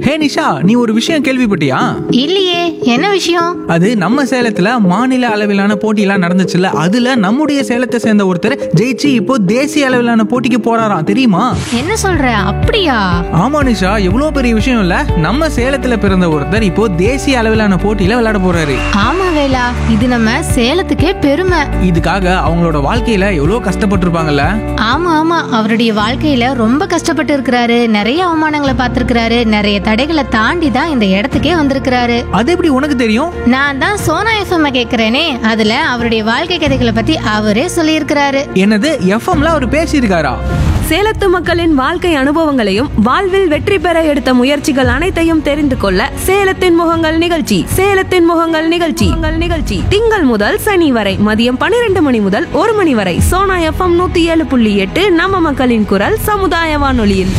ஹே நிஷா நீ ஒரு விஷயம் கேள்விப்பட்டியா இல்லையே என்ன விஷயம் அது நம்ம சேலத்துல மாநில அளவிலான போட்டியெல்லாம் நடந்துச்சுல்ல அதுல நம்முடைய சேலத்தை சேர்ந்த ஒருத்தர் ஜெயிச்சு இப்போ தேசிய அளவிலான போட்டிக்கு போறாராம் தெரியுமா என்ன சொல்ற அப்படியா ஆமா நிஷா எவ்வளவு பெரிய விஷயம் இல்ல நம்ம சேலத்துல பிறந்த ஒருத்தர் இப்போ தேசிய அளவிலான போட்டியில விளையாட போறாரு ஆமா வேலா இது நம்ம சேலத்துக்கே பெருமை இதுக்காக அவங்களோட வாழ்க்கையில எவ்வளவு கஷ்டப்பட்டிருப்பாங்கல்ல ஆமா ஆமா அவருடைய வாழ்க்கையில ரொம்ப கஷ்டப்பட்டு இருக்கிறாரு நிறைய அவமானங்களை பார்த்திருக்கிறாரு நிறைய தடைகளை தாண்டி தான் இந்த இடத்துக்கே வந்திருக்கிறாரு அது எப்படி உனக்கு தெரியும் நான் தான் சோனா எஃப்எம் கேக்குறேனே அதுல அவருடைய வாழ்க்கை கதைகளை பத்தி அவரே சொல்லியிருக்கிறாரு என்னது எஃப்எம்ல அவர் பேசியிருக்காரா சேலத்து மக்களின் வாழ்க்கை அனுபவங்களையும் வாழ்வில் வெற்றி பெற எடுத்த முயற்சிகள் அனைத்தையும் தெரிந்து கொள்ள சேலத்தின் முகங்கள் நிகழ்ச்சி சேலத்தின் முகங்கள் நிகழ்ச்சி உங்கள் நிகழ்ச்சி திங்கள் முதல் சனி வரை மதியம் பன்னிரண்டு மணி முதல் ஒரு மணி வரை சோனா எஃப்எம் நூத்தி ஏழு புள்ளி எட்டு நம்ம மக்களின் குரல் சமுதாய வானொலியில்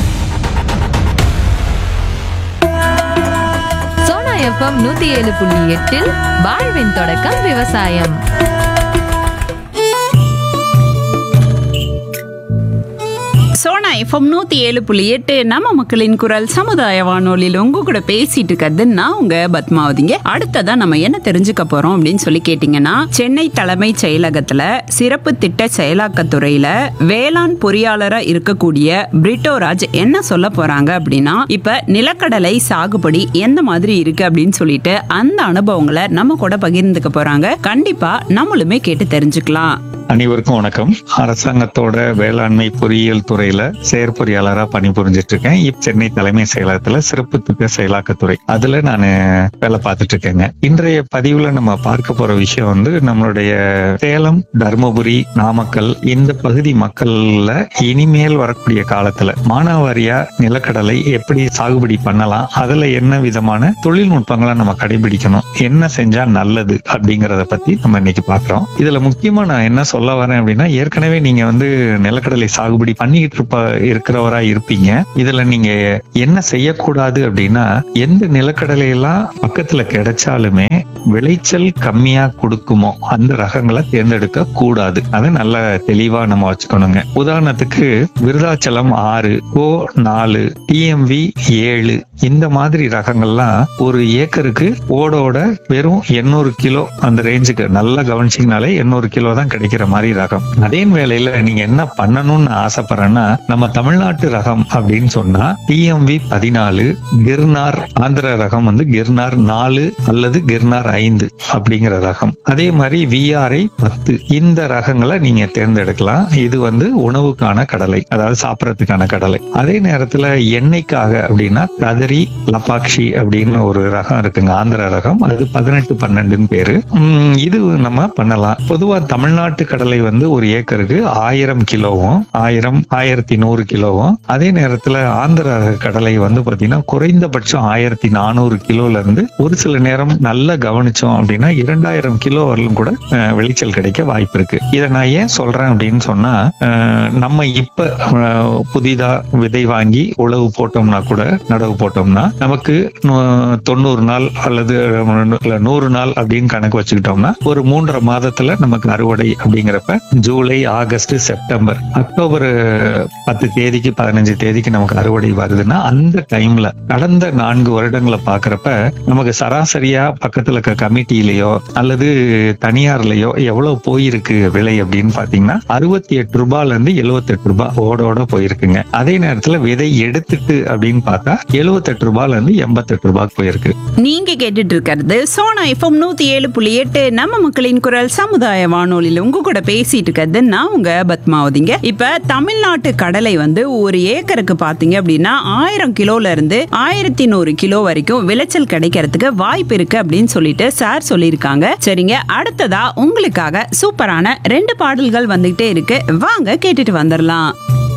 சோனா எஃப்எம் நூத்தி ஏழு புள்ளி எட்டில் வாழ்வின் தொடக்கம் விவசாயம் சோனா எஃப்எம் நூத்தி ஏழு புள்ளி எட்டு நம்ம மக்களின் குரல் சமுதாய வானொலியில் உங்க கூட பேசிட்டு இருக்கிறது நான் உங்க பத்மாவதிங்க அடுத்ததா நம்ம என்ன தெரிஞ்சுக்க போறோம் அப்படின்னு சொல்லி கேட்டீங்கன்னா சென்னை தலைமைச் செயலகத்துல சிறப்பு திட்ட செயலாக்கத்துறையில வேளாண் பொறியாளரா இருக்கக்கூடிய பிரிட்டோராஜ் என்ன சொல்ல போறாங்க அப்படின்னா இப்ப நிலக்கடலை சாகுபடி எந்த மாதிரி இருக்கு அப்படின்னு சொல்லிட்டு அந்த அனுபவங்களை நம்ம கூட பகிர்ந்துக்க போறாங்க கண்டிப்பா நம்மளுமே கேட்டு தெரிஞ்சுக்கலாம் அனைவருக்கும் வணக்கம் அரசாங்கத்தோட வேளாண்மை பொறியியல் துறையில செயற்பொறியாளரா பணிபுரிஞ்சிட்டு இருக்கேன் இப்ப சென்னை தலைமை செயலகத்துல சிறப்பு திட்ட செயலாக்கத்துறை அதுல நான் வேலை பார்த்துட்டு இருக்கேங்க இன்றைய பதிவுல நம்ம பார்க்க போற விஷயம் வந்து நம்மளுடைய சேலம் தருமபுரி நாமக்கல் இந்த பகுதி மக்கள்ல இனிமேல் வரக்கூடிய காலத்துல மானாவாரியா நிலக்கடலை எப்படி சாகுபடி பண்ணலாம் அதுல என்ன விதமான தொழில்நுட்பங்களை நம்ம கடைபிடிக்கணும் என்ன செஞ்சா நல்லது அப்படிங்கறத பத்தி நம்ம இன்னைக்கு பாக்குறோம் இதுல முக்கியமா நான் என்ன சொல்ல வரேன் அப்படின்னா ஏற்கனவே நீங்க வந்து நிலக்கடலை சாகுபடி பண்ணிக்கிட்டு இருப்ப இருக்கிறவரா இருப்பீங்க இதுல நீங்க என்ன செய்யக்கூடாது அப்படின்னா எந்த நிலக்கடலை எல்லாம் பக்கத்துல கிடைச்சாலுமே விளைச்சல் கம்மியா கொடுக்குமோ அந்த ரகங்களை தேர்ந்தெடுக்க கூடாது அதை நல்ல தெளிவா நம்ம வச்சுக்கணுங்க உதாரணத்துக்கு விருதாச்சலம் ஆறு கோ நாலு டிஎம்வி ஏழு இந்த மாதிரி ரகங்கள்லாம் ஒரு ஏக்கருக்கு ஓடோட வெறும் எண்ணூறு கிலோ அந்த ரேஞ்சுக்கு நல்லா கவனிச்சிங்கனாலே எண்ணூறு கிலோ தான் கிடைக்கிற மாதிரி ரகம் அதே வேளையில நீங்க என்ன பண்ணணும்னு ஆசைப்படுறேன்னா நம்ம தமிழ்நாட்டு ரகம் அப்படின்னு சொன்னா டிஎம்வி பதினாலு கிர்னார் ஆந்திர ரகம் வந்து கிர்னார் நாலு அல்லது கிர்னார் ஐந்து அப்படிங்கிற ரகம் அதே மாதிரி விஆர்ஐ பத்து இந்த ரகங்களை நீங்க தேர்ந்தெடுக்கலாம் இது வந்து உணவுக்கான கடலை அதாவது சாப்பிடறதுக்கான கடலை அதே நேரத்துல எண்ணெய்க்காக அப்படின்னா கதரி லபாக்ஷி அப்படின்னு ஒரு ரகம் இருக்குங்க ஆந்திர ரகம் அது பதினெட்டு பன்னெண்டுன்னு பேரு உம், இது நம்ம பண்ணலாம் பொதுவா தமிழ்நாட்டு கடலை வந்து ஒரு ஏக்கருக்கு ஆயிரம் கிலோவும் ஆயிரம் ஆயிரத்தி நூறு கிலோவும் அதே நேரத்துல ஆந்திர ரக கடலை வந்து பாத்தீங்கன்னா குறைந்தபட்சம் ஆயிரத்தி நானூறு கிலோல இருந்து ஒரு சில நேரம் நல்லா கவனிச்சோம் அப்படின்னா இரண்டாயிரம் கிலோ வரலும் கூட அஹ், விளைச்சல் கிடைக்க வாய்ப்பு இருக்கு இதை நான் ஏன் சொல்றேன் அப்படின்னு சொன்னா அஹ், நம்ம இப்ப அஹ், புதிதா விதை வாங்கி உழவு போட்டோம்னா கூட நடவு போட்டோம்னா நமக்கு நூ- தொண்ணூறு நாள் அல்லது இல்ல நூறு நாள் அப்படின்னு கணக்கு வச்சுக்கிட்டோம்னா ஒரு மூன்றரை மாதத்துல நமக்கு அறுவடை அப்படிங்கிறப்ப ஜூலை ஆகஸ்ட் செப்டம்பர் அக்டோபர் பத்து தேதிக்கு பதினஞ்சு தேதிக்கு நமக்கு அறுவடை வருதுன்னா அந்த டைம்ல கடந்த நான்கு வருடங்களை பாக்குறப்ப நமக்கு சராசரியா பக்கத்துல இருக்க கமிட்டியிலயோ அல்லது தனியார்லயோ எவ்வளவு போயிருக்கு விலை அப்படின்னு பாத்தீங்கன்னா அறுபத்தி எட்டு ரூபாய்ல இருந்து எழுபத்தி எட்டு ரூபாய் ஓடோட போயிருக்குங்க அதே நேரத்துல விதை எடுத்துட்டு அப்படின்னு பார்த்தா எழுபத்தெட்டு ரூபாய்ல இருந்து எண்பத்தெட்டு ரூபாய்க்கு போயிருக்கு நீங்க கேட்டுட்டு இருக்கிறது சோனா எஃப்எம் நூத்தி ஏழு புள்ளி எட்டு நம்ம மக்களின் குரல் சமுதாய வானொலியில உங்க கூட பேசிட்டு இருக்கிறது நான் உங்க பத்மாவதிங்க இப்ப தமிழ்நாட்டு கடலை வந்து ஒரு ஏக்கருக்கு பாத்தீங்க அப்படின்னா ஆயிரம் கிலோல இருந்து ஆயிரத்தி நூறு கிலோ வரைக்கும் விளைச்சல் கிடைக்கிறதுக்கு வாய்ப்பு இருக்கு அப்படின்னு சொல்லிட்டு சார் சொல்லியிருக்காங்க சரிங்க அடுத்ததா உங்களுக்காக சூப்பரான ரெண்டு பாடல்கள் வந்துகிட்டே இருக்கு வாங்க கேட்டுட்டு வந்துடலாம்